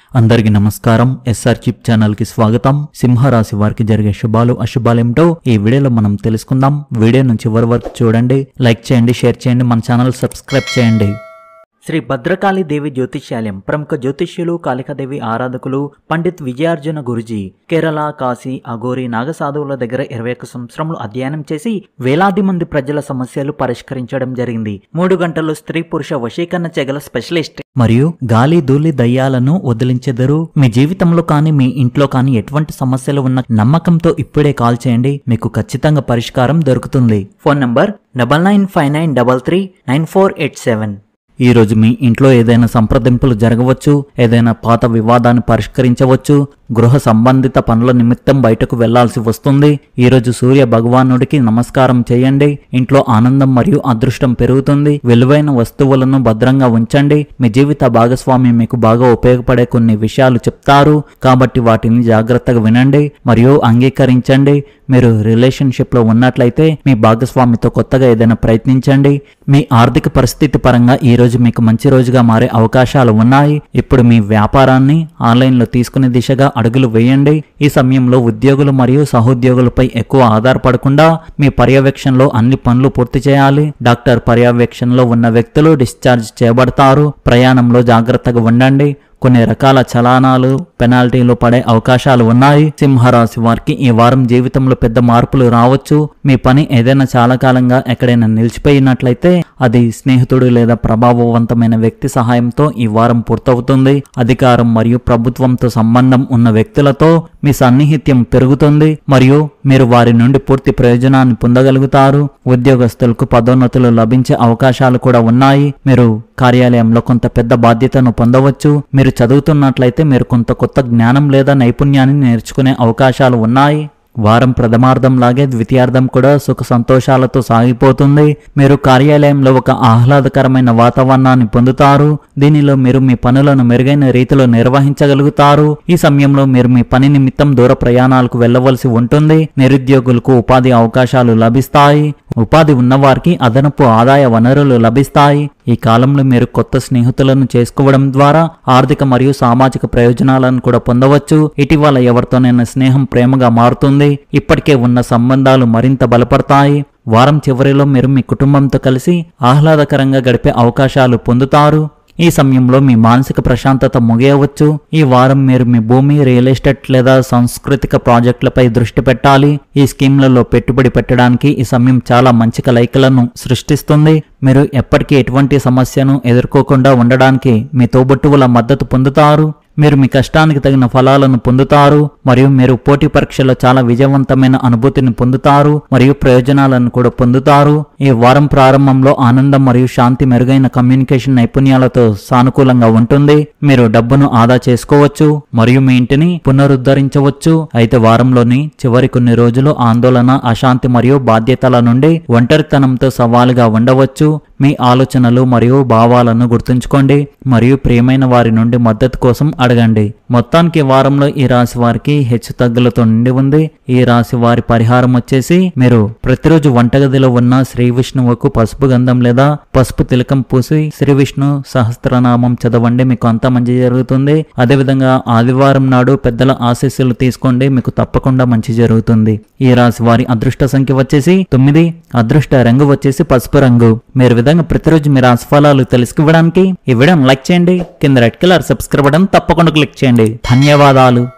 అందరికీ నమస్కారం SR chip channel కి స్వాగతం సింహరాశి వారికి జరిగే శుభాలు అశుభాలేమిటో ఈ వీడియోలో మనం తెలుసుకుందాం వీడియోను చివరి వరకు చూడండి లైక్ చేయండి షేర్ చేయండి మన ఛానల్ సబ్స్క్రైబ్ చేయండి శ్రీ భద్రకాళి దేవి జ్యోతిష్యాలయం ప్రముఖ జ్యోతిష్యులు కాళికాదేవి ఆరాధకులు పండిత్ విజయార్జున గురుజీ కేరళ కాశీ అఘోరి నాగసాధువుల దగ్గర ఇరవై ఒక్క సంవత్సరములు అధ్యయనం చేసి వేలాది మంది ప్రజల సమస్యలు పరిష్కరించడం జరిగింది మూడు గంటలు స్త్రీ పురుష వశీకరణ చెగల స్పెషలిస్ట్ మరియు గాలి ధూళి దయ్యాలను వదిలించెదరు మీ జీవితంలో కానీ మీ ఇంట్లో కానీ ఎటువంటి సమస్యలు ఉన్న నమ్మకంతో ఇప్పుడే కాల్ చేయండి మీకు ఖచ్చితంగా పరిష్కారం దొరుకుతుంది phone number double nine five nine double three nine four eight seven ఈ రోజు మీ ఇంట్లో ఏదైనా సంప్రదింపులు జరగవచ్చు ఏదైనా పాత వివాదాన్ని పరిష్కరించవచ్చు గృహ సంబంధిత పనుల నిమిత్తం బయటకు వెళ్లాల్సి వస్తుంది ఈ రోజు సూర్య భగవానుడికి నమస్కారం చేయండి ఇంట్లో ఆనందం మరియు అదృష్టం పెరుగుతుంది విలువైన వస్తువులను భద్రంగా ఉంచండి మీ జీవిత భాగస్వామి మీకు బాగా ఉపయోగపడే కొన్ని విషయాలు చెప్తారు కాబట్టి వాటిని జాగ్రత్తగా వినండి మరియు అంగీకరించండి మీరు రిలేషన్షిప్ లో ఉన్నట్లయితే మీ భాగస్వామితో కొత్తగా ఏదైనా ప్రయత్నించండి మీ ఆర్థిక పరిస్థితి పరంగా ఈ రోజు మీకు మంచి రోజుగా మారే అవకాశాలు ఉన్నాయి ఇప్పుడు మీ వ్యాపారాన్ని ఆన్లైన్ లో తీసుకునే దిశగా అడుగులు వేయండి ఈ సమయంలో ఉద్యోగులు మరియు సహోద్యోగులపై ఎక్కువ ఆధారపడకుండా మీ పర్యవేక్షణలో అన్ని పనులు పూర్తి చేయాలి డాక్టర్ పర్యవేక్షణలో ఉన్న వ్యక్తులు డిశ్చార్జ్ చేయబడతారు ప్రయాణంలో జాగ్రత్తగా ఉండండి కొన్ని రకాల చలానాలు పెనాల్టీలు పడే అవకాశాలు ఉన్నాయి సింహరాశి వారికి ఈ వారం జీవితంలో పెద్ద మార్పులు రావచ్చు మీ పని ఏదైనా చాలా కాలంగా ఎక్కడైనా నిలిచిపోయినట్లయితే అది స్నేహితుడు లేదా ప్రభావవంతమైన వ్యక్తి సహాయంతో ఈ వారం పూర్తవుతుంది అధికారం మరియు ప్రభుత్వంతో సంబంధం ఉన్న వ్యక్తులతో మీ సన్నిహిత్యం పెరుగుతుంది మరియు మీరు వారి నుండి పూర్తి ప్రయోజనాన్ని పొందగలుగుతారు ఉద్యోగస్తులకు పదోన్నతులు లభించే అవకాశాలు కూడా ఉన్నాయి మీరు కార్యాలయంలో కొంత పెద్ద బాధ్యతను పొందవచ్చు మీరు చదువుతున్నట్లయితే మీరు కొంత కొత్త జ్ఞానం లేదా నైపుణ్యాన్ని నేర్చుకునే అవకాశాలు ఉన్నాయి వారం ప్రథమార్థం లాగే ద్వితీయార్థం కూడా సుఖ సంతోషాలతో సాగిపోతుంది మీరు కార్యాలయంలో ఒక ఆహ్లాదకరమైన వాతావరణాన్ని పొందుతారు దీనిలో మీరు మీ పనులను మెరుగైన రీతిలో నిర్వహించగలుగుతారు ఈ సమయంలో మీరు మీ పని నిమిత్తం దూర ప్రయాణాలకు వెళ్ళవలసి ఉంటుంది నిరుద్యోగులకు ఉపాధి అవకాశాలు లభిస్తాయి ఉపాధి ఉన్నవారికి అదనపు ఆదాయ వనరులు లభిస్తాయి ఈ కాలంలో మీరు కొత్త స్నేహితులను చేసుకోవడం ద్వారా ఆర్థిక మరియు సామాజిక ప్రయోజనాలను కూడా పొందవచ్చు ఇటీవల ఎవరితోనైనా స్నేహం ప్రేమగా మారుతుంది ఇప్పటికే ఉన్న సంబంధాలు మరింత బలపడతాయి వారం చివరిలో మీరు మీ కుటుంబంతో కలిసి ఆహ్లాదకరంగా గడిపే అవకాశాలు పొందుతారు ఈ సమయంలో మీ మానసిక ప్రశాంతత ముగియవచ్చు ఈ వారం మీరు మీ భూమి రియల్ ఎస్టేట్ లేదా సాంస్కృతిక ప్రాజెక్టులపై దృష్టి పెట్టాలి ఈ స్కీమ్లలో పెట్టుబడి పెట్టడానికి ఈ సమయం చాలా మంచి కలయికలను సృష్టిస్తుంది మీరు ఎప్పటికీ ఎటువంటి సమస్యను ఎదుర్కోకుండా ఉండడానికి మీ తోబుట్టువుల మద్దతు పొందుతారు మీరు మీ కష్టానికి తగిన ఫలాలను పొందుతారు మరియు మీరు పోటీ పరీక్షలో చాలా విజయవంతమైన అనుభూతిని పొందుతారు మరియు ప్రయోజనాలను కూడా పొందుతారు ఈ వారం ప్రారంభంలో ఆనందం మరియు శాంతి మెరుగైన కమ్యూనికేషన్ నైపుణ్యాలతో సానుకూలంగా ఉంటుంది మీరు డబ్బును ఆదా చేసుకోవచ్చు మరియు మీ ఇంటిని పునరుద్ధరించవచ్చు అయితే వారంలోని చివరి కొన్ని రోజులు ఆందోళన అశాంతి మరియు బాధ్యతల నుండి ఒంటరితనంతో సవాలుగా ఉండవచ్చు మీ ఆలోచనలు మరియు భావాలను గుర్తుంచుకోండి మరియు ప్రియమైన వారి నుండి మద్దతు కోసం అడగండి మొత్తానికి ఈ వారంలో ఈ రాశి వారికి హెచ్చు తగ్గులతో నిండి ఉంది ఈ రాశి వారి పరిహారం వచ్చేసి మీరు ప్రతిరోజు వంటగదిలో ఉన్న శ్రీ విష్ణువుకు పసుపు గంధం లేదా పసుపు తిలకం పూసి శ్రీ విష్ణు సహస్రనామం చదవండి మీకు అంతా మంచి జరుగుతుంది అదేవిధంగా ఆదివారం నాడు పెద్దల ఆశీస్సులు తీసుకోండి మీకు తప్పకుండా మంచి జరుగుతుంది ఈ రాశి వారి అదృష్ట సంఖ్య వచ్చేసి తొమ్మిది అదృష్ట రంగు వచ్చేసి పసుపు రంగు మీరు విధంగా ప్రతిరోజు మీ రాశి ఫలాలు తెలుసుకోవడానికి ఈ వీడియోని లైక్ చేయండి కింద రెడ్ కలర్ సబ్స్క్రైబ్ బటన్ తప్పకుండా క్లిక్ చేయండి ధన్యవాదాలు